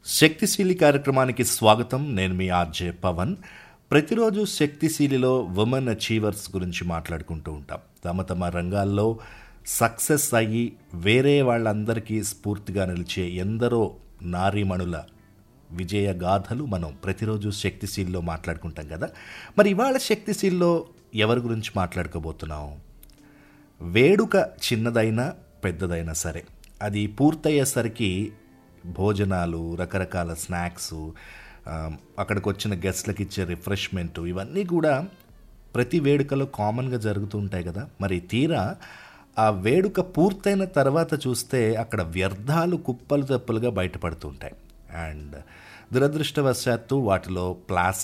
శక్తిశీలి కార్యక్రమానికి స్వాగతం నేను మీ ఆర్జే పవన్ ప్రతిరోజు శక్తిశీలిలో ఉమెన్ అచీవర్స్ గురించి మాట్లాడుకుంటూ ఉంటాం తమ తమ రంగాల్లో సక్సెస్ అయ్యి వేరే వాళ్ళందరికీ స్ఫూర్తిగా నిలిచే ఎందరో నారీమణుల విజయ గాథలు మనం ప్రతిరోజు శక్తిశీల్లో మాట్లాడుకుంటాం కదా మరి ఇవాళ శక్తిశీల్లో ఎవరి గురించి మాట్లాడుకోబోతున్నాం వేడుక చిన్నదైనా పెద్దదైనా సరే అది పూర్తయ్యేసరికి భోజనాలు రకరకాల స్నాక్స్ అక్కడికి వచ్చిన గెస్ట్లకు ఇచ్చే రిఫ్రెష్మెంట్ ఇవన్నీ కూడా ప్రతి వేడుకలో కామన్గా జరుగుతూ ఉంటాయి కదా మరి తీరా ఆ వేడుక పూర్తయిన తర్వాత చూస్తే అక్కడ వ్యర్థాలు కుప్పలు తెప్పలుగా బయటపడుతుంటాయి అండ్ దురదృష్టవశాత్తు వాటిలో ప్లాస్టిక్